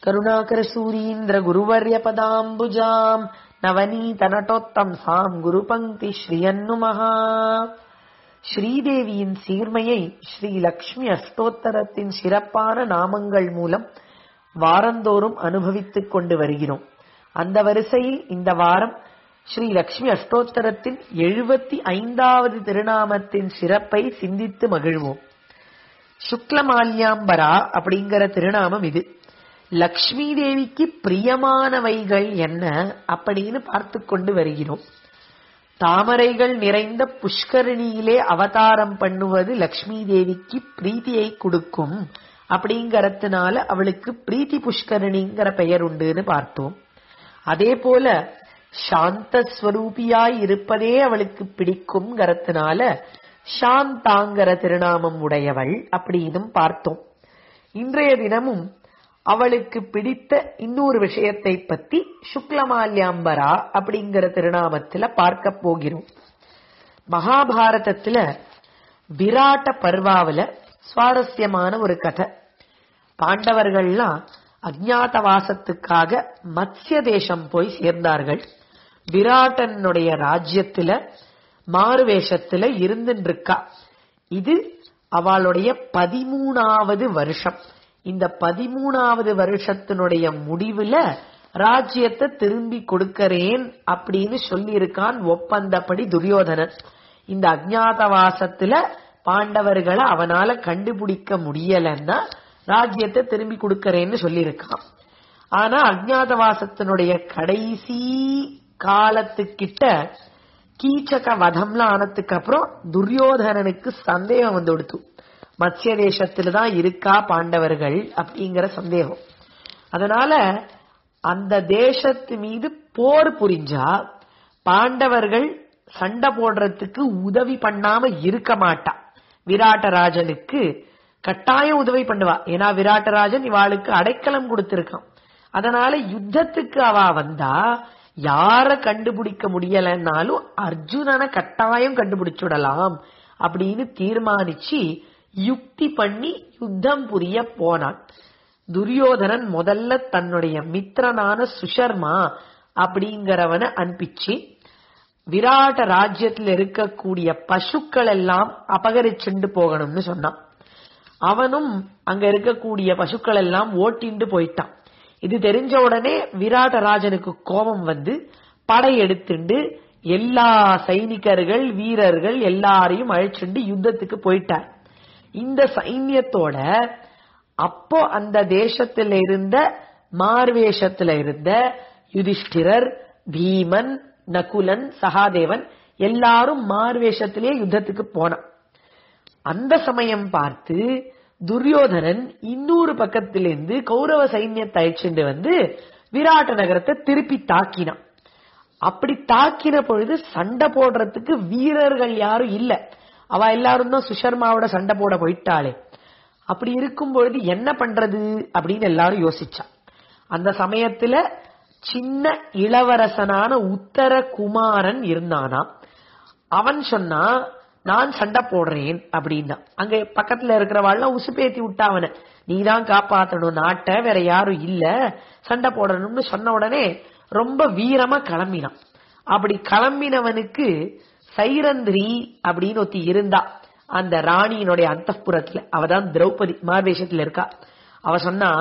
கருணாகரசூரீந்திர குருவர்யபதாம்புஜாம் நவநீதநட்டோத்தம் சாம் குருபங்கி ஸ்ரீயன்னுமஹா ஸ்ரீதேவியின் சீர்மையை ஸ்ரீ லக்ஷ்மி அஷ்டோத்தரத்தின் சிறப்பான நாமங்கள் மூலம் வாரந்தோறும் அனுபவித்துக் கொண்டு வருகிறோம் அந்த வரிசையில் இந்த வாரம் ஸ்ரீ லக்ஷ்மி அஷ்டோத்தரத்தின் எழுபத்தி ஐந்தாவது திருநாமத்தின் சிறப்பை சிந்தித்து மகிழ்வோம் சுக்லமால்யாம்பரா அப்படிங்கிற திருநாமம் இது லக்ஷ்மி தேவிக்கு பிரியமானவைகள் என்ன அப்படின்னு பார்த்து கொண்டு வருகிறோம் தாமரைகள் நிறைந்த புஷ்கரணியிலே அவதாரம் பண்ணுவது லக்ஷ்மி தேவிக்கு பிரீத்தியை கொடுக்கும் அப்படிங்கறதுனால அவளுக்கு பிரீத்தி புஷ்கரணிங்கிற பெயர் உண்டுன்னு பார்த்தோம் அதே போல சாந்த ஸ்வரூபியாய் இருப்பதே அவளுக்கு பிடிக்கும்ங்கிறதுனால சாந்தாங்கிற திருநாமம் உடையவள் அப்படின்னு பார்த்தோம் இன்றைய தினமும் அவளுக்கு பிடித்த இன்னொரு விஷயத்தை பத்தி சுக்லமால்யாம்பரா அப்படிங்கிற திருநாமத்துல பார்க்க போகிறோம் மகாபாரதத்துல விராட்ட பர்வாவில சுவாரஸ்யமான ஒரு கதை பாண்டவர்கள்லாம் அஜ்ஞாதவாசத்துக்காக மத்ய தேசம் போய் சேர்ந்தார்கள் விராட்டனுடைய ராஜ்யத்துல மாறு வேஷத்துல இருந்துருக்கா இது அவளுடைய பதிமூணாவது வருஷம் இந்த பதிமூணாவது வருஷத்தினுடைய முடிவுல ராஜ்யத்தை திரும்பி கொடுக்கறேன் அப்படின்னு சொல்லியிருக்கான் ஒப்பந்தப்படி துரியோதனன் இந்த அஜ்ஞாதவாசத்துல பாண்டவர்களை அவனால கண்டுபிடிக்க முடியலன்னா ராஜ்யத்தை திரும்பி கொடுக்கறேன்னு சொல்லியிருக்கான் ஆனா அஜ்ஞாதவாசத்தினுடைய கடைசி காலத்துக்கிட்ட கீச்சக வதம்லாம் ஆனதுக்கு அப்புறம் துரியோதனனுக்கு சந்தேகம் வந்து கொடுத்து மத்ய தேசத்துல தான் இருக்கா பாண்டவர்கள் அப்படிங்கிற சந்தேகம் அதனால அந்த தேசத்து மீது போர் புரிஞ்சா பாண்டவர்கள் சண்டை போடுறதுக்கு உதவி பண்ணாம இருக்க மாட்டா விராட்டராஜனுக்கு கட்டாயம் உதவி பண்ணுவா ஏன்னா விராட்டராஜன் இவாளுக்கு அடைக்கலம் கொடுத்திருக்கான் அதனால யுத்தத்துக்கு அவ வந்தா யார கண்டுபிடிக்க முடியலன்னாலும் அர்ஜுனனை கட்டாயம் கண்டுபிடிச்சுடலாம் அப்படின்னு தீர்மானிச்சு யுக்தி பண்ணி யுத்தம் புரிய போனான் துரியோதனன் முதல்ல தன்னுடைய மித்திரனான சுஷர்மா அப்படிங்கிறவனை அனுப்பிச்சு விராட்ட ராஜ்யத்தில் இருக்கக்கூடிய பசுக்கள் எல்லாம் அபகரிச்சுண்டு போகணும்னு சொன்னான் அவனும் அங்க இருக்கக்கூடிய பசுக்கள் எல்லாம் ஓட்டிண்டு போயிட்டான் இது தெரிஞ்ச உடனே விராட்ட ராஜனுக்கு கோபம் வந்து படை எடுத்துண்டு எல்லா சைனிகர்கள் வீரர்கள் எல்லாரையும் அழைச்சுண்டு யுத்தத்துக்கு போயிட்டார் இந்த சைன்யத்தோட அப்போ அந்த தேசத்துல இருந்த மார்வேஷத்துல இருந்த யுதிஷ்டிரர் பீமன் நகுலன் சகாதேவன் எல்லாரும் மார்வேஷத்திலே யுத்தத்துக்கு போனான் அந்த சமயம் பார்த்து துரியோதனன் இன்னொரு பக்கத்திலிருந்து கௌரவ சைன்யத்தை அழைச்சிட்டு வந்து விராட்ட நகரத்தை திருப்பி தாக்கினான் அப்படி தாக்கின பொழுது சண்டை போடுறதுக்கு வீரர்கள் யாரும் இல்ல அவ எல்லாரும் தான் சுஷர்மாவோட சண்டை போட போயிட்டாளே அப்படி இருக்கும் பொழுது என்ன பண்றது அப்படின்னு எல்லாரும் யோசிச்சா அந்த சமயத்துல சின்ன இளவரசனான உத்தர குமாரன் இருந்தானா அவன் சொன்னா நான் சண்டை போடுறேன் அப்படின்னா அங்க பக்கத்துல இருக்கிறவாள்லாம் உசுப்பேத்தி விட்டா அவனை நீதான் காப்பாத்தணும் நாட்டை வேற யாரும் இல்ல சண்டை போடணும்னு சொன்ன உடனே ரொம்ப வீரமா கிளம்பினான் அப்படி கிளம்பினவனுக்கு சைரந்திரி அப்படின்னு ஒருத்தி இருந்தா அந்த ராணியினுடைய அந்த அவதான் திரௌபதி மார்வேஷத்துல இருக்கா அவ சொன்னா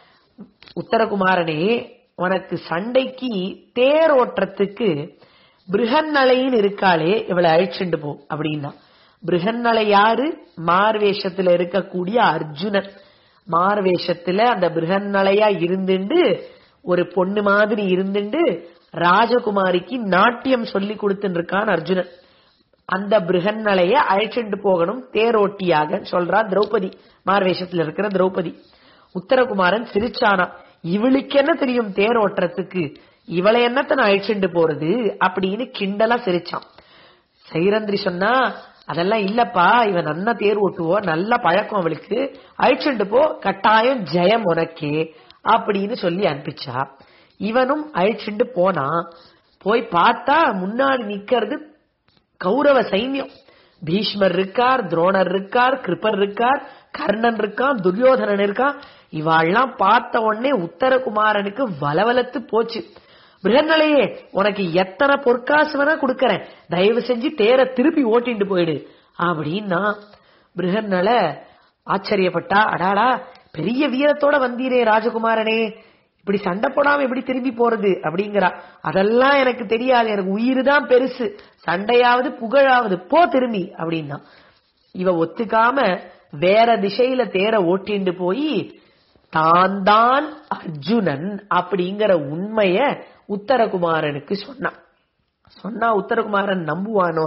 உத்தரகுமாரனே உனக்கு சண்டைக்கு தேர் ஓட்டுறதுக்கு பிருகன்னலைன்னு இருக்காளே இவளை அழிச்சுண்டு போ அப்படின்னா பிருகன்னலை யாரு மார்வேஷத்துல இருக்கக்கூடிய அர்ஜுனன் மார்வேஷத்துல அந்த பிருகன்னலையா இருந்துண்டு ஒரு பொண்ணு மாதிரி இருந்துண்டு ராஜகுமாரிக்கு நாட்டியம் சொல்லி கொடுத்துட்டு இருக்கான் அர்ஜுனன் அந்த பிருகன்னலைய அழைச்சிட்டு போகணும் தேரோட்டியாக சொல்றா திரௌபதி மார்வேஷத்துல இருக்கிற திரௌபதி உத்தரகுமாரன் சிரிச்சானா இவளுக்கு என்ன தெரியும் தேர் ஓட்டுறதுக்கு இவளை என்னத்த நான் அழிச்சுட்டு போறது அப்படின்னு கிண்டலா சிரிச்சான் சைரந்திரி சொன்னா அதெல்லாம் இல்லப்பா இவன் நன்னா தேர் ஓட்டுவோம் நல்ல பழக்கம் அவளுக்கு அழிச்சுட்டு போ கட்டாயம் ஜெயம் உனக்கே அப்படின்னு சொல்லி அனுப்பிச்சா இவனும் அழிச்சுட்டு போனான் போய் பார்த்தா முன்னாடி நிக்கிறது கௌரவ சைன்யம் பீஷ்மர் இருக்கார் துரோணர் இருக்கார் கிருப்பர் இருக்கார் கர்ணன் இருக்கான் துரியோதனன் இருக்கான் இவாள்லாம் பார்த்த உடனே உத்தரகுமாரனுக்கு வலவலத்து போச்சு பிருகன்னலையே உனக்கு எத்தனை பொற்காசு வேணா கொடுக்கறேன் தயவு செஞ்சு தேர திருப்பி ஓட்டிட்டு போயிடு அப்படின்னா பிருகன்னல ஆச்சரியப்பட்டா அடாடா பெரிய வீரத்தோட வந்தீரே ராஜகுமாரனே இப்படி சண்டை போடாம எப்படி திரும்பி போறது அப்படிங்கிறா அதெல்லாம் எனக்கு தெரியாது எனக்கு உயிர் தான் பெருசு சண்டையாவது புகழாவது போ திரும்பி அப்படின்னா இவ ஒத்துக்காம வேற திசையில தேர ஓட்டிண்டு போய் தான் தான் அர்ஜுனன் அப்படிங்கிற உண்மைய உத்தரகுமாரனுக்கு சொன்னான் சொன்னா உத்தரகுமாரன் நம்புவானோ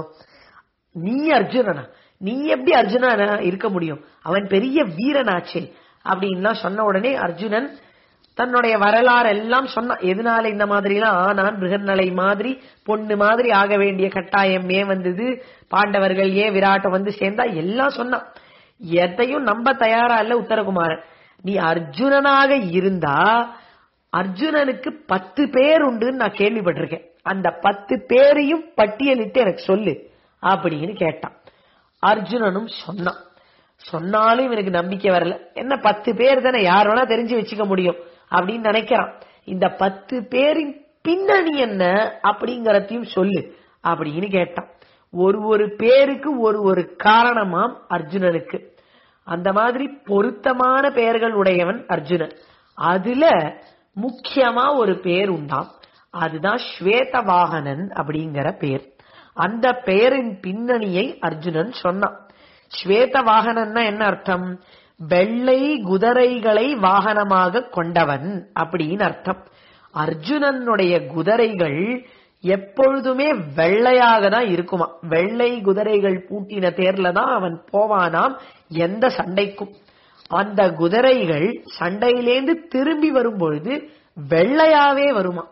நீ அர்ஜுனனா நீ எப்படி அர்ஜுனனா இருக்க முடியும் அவன் பெரிய வீரனாச்சே அப்படின்லாம் சொன்ன உடனே அர்ஜுனன் தன்னுடைய வரலாறு எல்லாம் சொன்னான் எதனால இந்த மாதிரி எல்லாம் ஆனான் பிருகநலை மாதிரி பொண்ணு மாதிரி ஆக வேண்டிய கட்டாயம் ஏன் வந்தது பாண்டவர்கள் ஏன் விராட்டம் வந்து சேர்ந்தா எல்லாம் சொன்னான் எதையும் நம்ப தயாரா இல்ல உத்தரகுமாரன் நீ அர்ஜுனனாக இருந்தா அர்ஜுனனுக்கு பத்து பேர் உண்டுன்னு நான் கேள்விப்பட்டிருக்கேன் அந்த பத்து பேரையும் பட்டியலிட்டு எனக்கு சொல்லு அப்படின்னு கேட்டான் அர்ஜுனனும் சொன்னான் சொன்னாலும் இவனுக்கு நம்பிக்கை வரல என்ன பத்து பேர் தானே யார் வேணா தெரிஞ்சு வச்சுக்க முடியும் அப்படின்னு நினைக்கிறான் இந்த பத்து பேரின் பின்னணி என்ன அப்படிங்கறதையும் சொல்லு அப்படின்னு கேட்டான் ஒரு ஒரு பேருக்கு ஒரு ஒரு காரணமாம் அர்ஜுனனுக்கு அந்த மாதிரி பொருத்தமான பெயர்கள் உடையவன் அர்ஜுனன் அதுல முக்கியமா ஒரு பேர் உண்டாம் அதுதான் ஸ்வேத வாகனன் அப்படிங்கிற பேர் அந்த பெயரின் பின்னணியை அர்ஜுனன் சொன்னான் ஸ்வேத வாகனன்னா என்ன அர்த்தம் வெள்ளை குதிரைகளை வாகனமாக கொண்டவன் அப்படின்னு அர்த்தம் அர்ஜுனனுடைய குதிரைகள் எப்பொழுதுமே வெள்ளையாக தான் இருக்குமா வெள்ளை குதிரைகள் பூட்டின தேர்ல தான் அவன் போவானாம் எந்த சண்டைக்கும் அந்த குதிரைகள் சண்டையிலேந்து திரும்பி வரும் பொழுது வெள்ளையாவே வருமா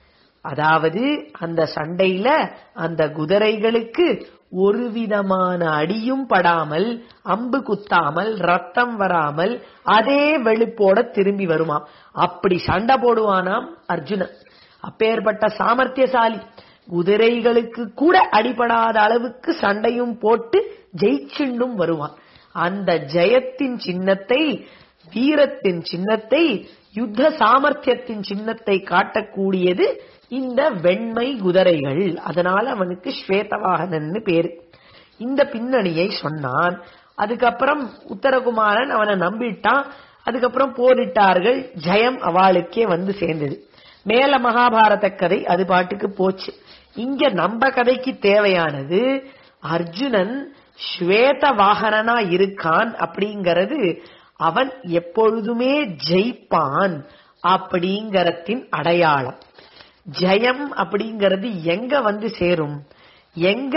அதாவது அந்த சண்டையில அந்த குதிரைகளுக்கு ஒரு விதமான அடியும் படாமல் அம்பு குத்தாமல் ரத்தம் வராமல் அதே வெளுப்போட திரும்பி வருமா அப்படி சண்டை போடுவானாம் அர்ஜுனன் அப்பேற்பட்ட சாமர்த்தியசாலி குதிரைகளுக்கு கூட அடிபடாத அளவுக்கு சண்டையும் போட்டு ஜெயிச்சுண்டும் வருவான் அந்த ஜெயத்தின் சின்னத்தை வீரத்தின் சின்னத்தை யுத்த சாமர்த்தியத்தின் சின்னத்தை காட்டக்கூடியது இந்த வெண்மை குதிரைகள் அதனால அவனுக்கு ஸ்வேதவாகனன்னு பேரு இந்த பின்னணியை சொன்னான் அதுக்கப்புறம் உத்தரகுமாரன் அவனை நம்பிட்டான் அதுக்கப்புறம் போரிட்டார்கள் ஜெயம் அவளுக்கே வந்து சேர்ந்தது மேல மகாபாரத கதை அது பாட்டுக்கு போச்சு இங்க நம்ம கதைக்கு தேவையானது அர்ஜுனன் ஸ்வேத வாகனனா இருக்கான் அப்படிங்கறது அவன் எப்பொழுதுமே ஜெயிப்பான் அப்படிங்கறதின் அடையாளம் ஜெயம் அப்படிங்கிறது எங்க வந்து சேரும் எங்க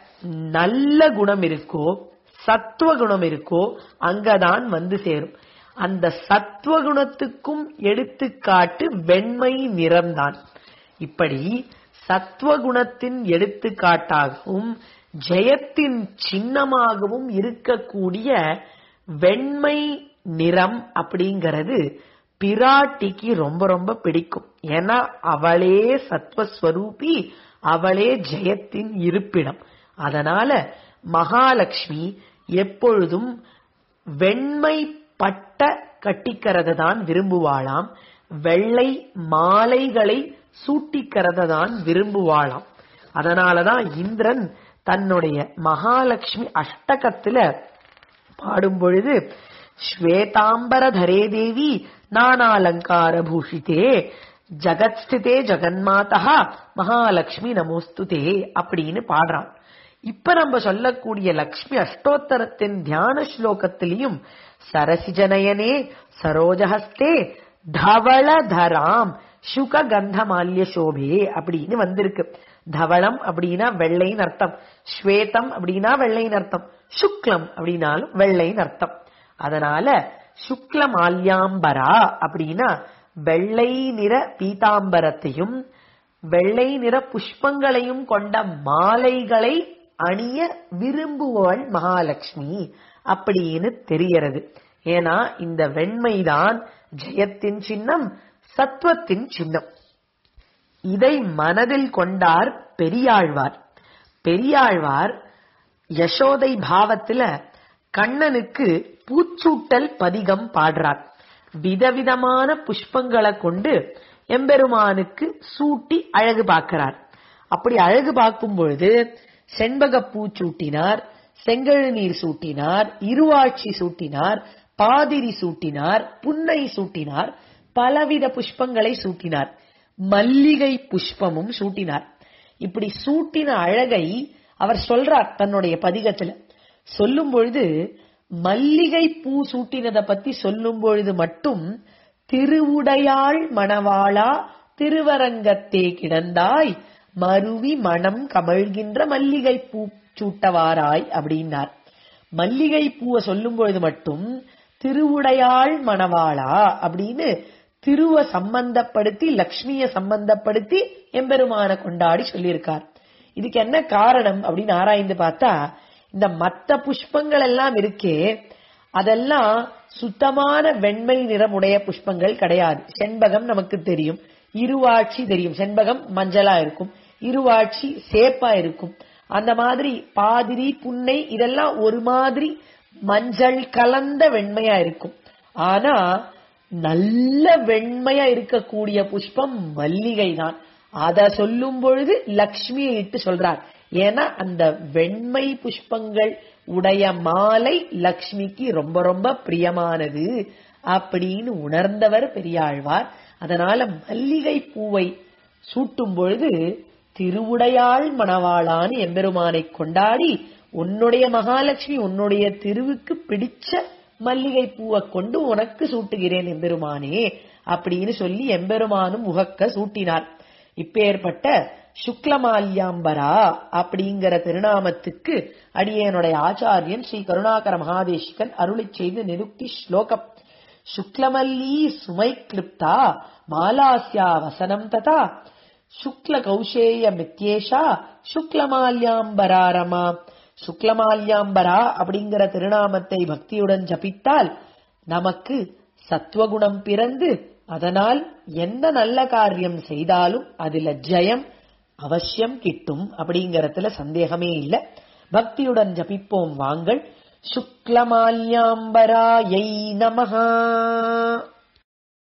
நல்ல குணம் இருக்கோ சத்துவ குணம் இருக்கோ அங்கதான் வந்து சேரும் அந்த சத்துவ குணத்துக்கும் எடுத்துக்காட்டு வெண்மை நிறம்தான் இப்படி சத்துவகுணத்தின் எடுத்துக்காட்டாகவும் ஜெயத்தின் சின்னமாகவும் இருக்கக்கூடிய வெண்மை நிறம் அப்படிங்கிறது பிராட்டிக்கு ரொம்ப ரொம்ப பிடிக்கும் ஏன்னா அவளே சத்வஸ்வரூபி அவளே ஜெயத்தின் இருப்பிடம் அதனால மகாலட்சுமி எப்பொழுதும் வெண்மை பட்ட கட்டிக்கிறத தான் விரும்புவாளாம் வெள்ளை மாலைகளை சூட்டிக்கிறத தான் விரும்புவாளாம் அதனாலதான் இந்திரன் தன்னுடைய மகாலட்சுமி அஷ்டகத்துல பாடும் பொழுது ஸ்வேதாம்பர தரே தேவி நானாலங்கார பூஷிதே ஜகத்ஸ்திதே ஜெகன்மாதா மகாலட்சுமி நமோஸ்துதே அப்படின்னு பாடுறான் இப்ப நம்ம சொல்லக்கூடிய லக்ஷ்மி அஷ்டோத்தரத்தின் தியான ஸ்லோகத்திலையும் சரசிஜனயனே சரோஜஹஸ்தே தவளதராம் சுக கந்தமால்ய சோபே அப்படின்னு வந்திருக்கு தவளம் அப்படின்னா வெள்ளைன்னு அர்த்தம் ஸ்வேதம் அப்படின்னா வெள்ளைன்னு அர்த்தம் சுக்லம் அப்படின்னாலும் வெள்ளைன்னு அர்த்தம் அதனால சுக்ல மால்யாம்பரா அப்படின்னா வெள்ளை நிற பீதாம்பரத்தையும் வெள்ளை நிற புஷ்பங்களையும் கொண்ட மாலைகளை அணிய விரும்புவள் மகாலட்சுமி அப்படின்னு தெரியறது ஏன்னா இந்த வெண்மைதான் ஜெயத்தின் சின்னம் சத்வத்தின் சின்னம் இதை மனதில் கொண்டார் பெரியாழ்வார் பெரியாழ்வார் யசோதை பாவத்துல கண்ணனுக்கு பூச்சூட்டல் பதிகம் பாடுறார் விதவிதமான புஷ்பங்களை கொண்டு எம்பெருமானுக்கு சூட்டி அழகு பார்க்கிறார் அப்படி அழகு பார்க்கும் பொழுது செண்பகப்பூ சூட்டினார் செங்கழுநீர் சூட்டினார் இருவாட்சி சூட்டினார் பாதிரி சூட்டினார் புன்னை சூட்டினார் பலவித புஷ்பங்களை சூட்டினார் மல்லிகை புஷ்பமும் சூட்டினார் இப்படி சூட்டின அழகை அவர் சொல்றார் தன்னுடைய பதிகத்துல சொல்லும் பொழுது மல்லிகை பூ சூட்டினதை பத்தி சொல்லும் பொழுது மட்டும் திருவுடையாள் மணவாளா திருவரங்கத்தே கிடந்தாய் மருவி மனம் கமழ்கின்ற மல்லிகை பூ சூட்டவாராய் அப்படின்னார் மல்லிகை பூவை சொல்லும் பொழுது மட்டும் திருவுடையாள் மணவாளா அப்படின்னு திருவ சம்பந்தப்படுத்தி லக்ஷ்மிய சம்பந்தப்படுத்தி எம்பெருமான கொண்டாடி சொல்லியிருக்கார் இதுக்கு என்ன காரணம் அப்படின்னு ஆராய்ந்து பார்த்தா இந்த மத்த புஷ்பங்கள் எல்லாம் இருக்கே அதெல்லாம் சுத்தமான வெண்மை நிறமுடைய புஷ்பங்கள் கிடையாது செண்பகம் நமக்கு தெரியும் இருவாட்சி தெரியும் செண்பகம் மஞ்சளா இருக்கும் இருவாட்சி சேப்பா இருக்கும் அந்த மாதிரி பாதிரி புன்னை இதெல்லாம் ஒரு மாதிரி மஞ்சள் கலந்த வெண்மையா இருக்கும் ஆனா நல்ல வெண்மையா இருக்கக்கூடிய புஷ்பம் மல்லிகை தான் அத சொல்லும் பொழுது லக்ஷ்மியை இட்டு சொல்றார் ஏன்னா அந்த வெண்மை புஷ்பங்கள் உடைய மாலை லக்ஷ்மிக்கு ரொம்ப ரொம்ப பிரியமானது அப்படின்னு உணர்ந்தவர் பெரியாழ்வார் அதனால மல்லிகை பூவை சூட்டும் பொழுது திருவுடையாள் மணவாளான்னு எம்பெருமானை கொண்டாடி உன்னுடைய மகாலட்சுமி உன்னுடைய திருவுக்கு பிடிச்ச மல்லிகை பூவை கொண்டு உனக்கு சூட்டுகிறேன் எம்பெருமானே அப்படின்னு சொல்லி எம்பெருமானும் உகக்க சூட்டினார் இப்பேற்பட்ட சுக்லமால்யாம்பரா அப்படிங்கிற திருநாமத்துக்கு அடியனுடைய ஆச்சாரியன் ஸ்ரீ கருணாகர மகாதேசிகன் அருளிச் செய்து நிருக்தி ஸ்லோகம் சுக்லமல்லி சுமை கிளிப்தா மாலாஸ்யா வசனம் ததா சுக்ல கௌசேய மித்யேஷா சுக்லமால்யாம்பராரமா சுக்லமால்யாம்பரா அப்படிங்கிற திருநாமத்தை பக்தியுடன் ஜபித்தால் நமக்கு சத்துவகுணம் பிறந்து அதனால் எந்த நல்ல காரியம் செய்தாலும் அதுல ஜெயம் அவசியம் கிட்டும் அப்படிங்கறதுல சந்தேகமே இல்ல பக்தியுடன் ஜபிப்போம் வாங்கள் சுக்லமால்யாம்பராயை நமஹா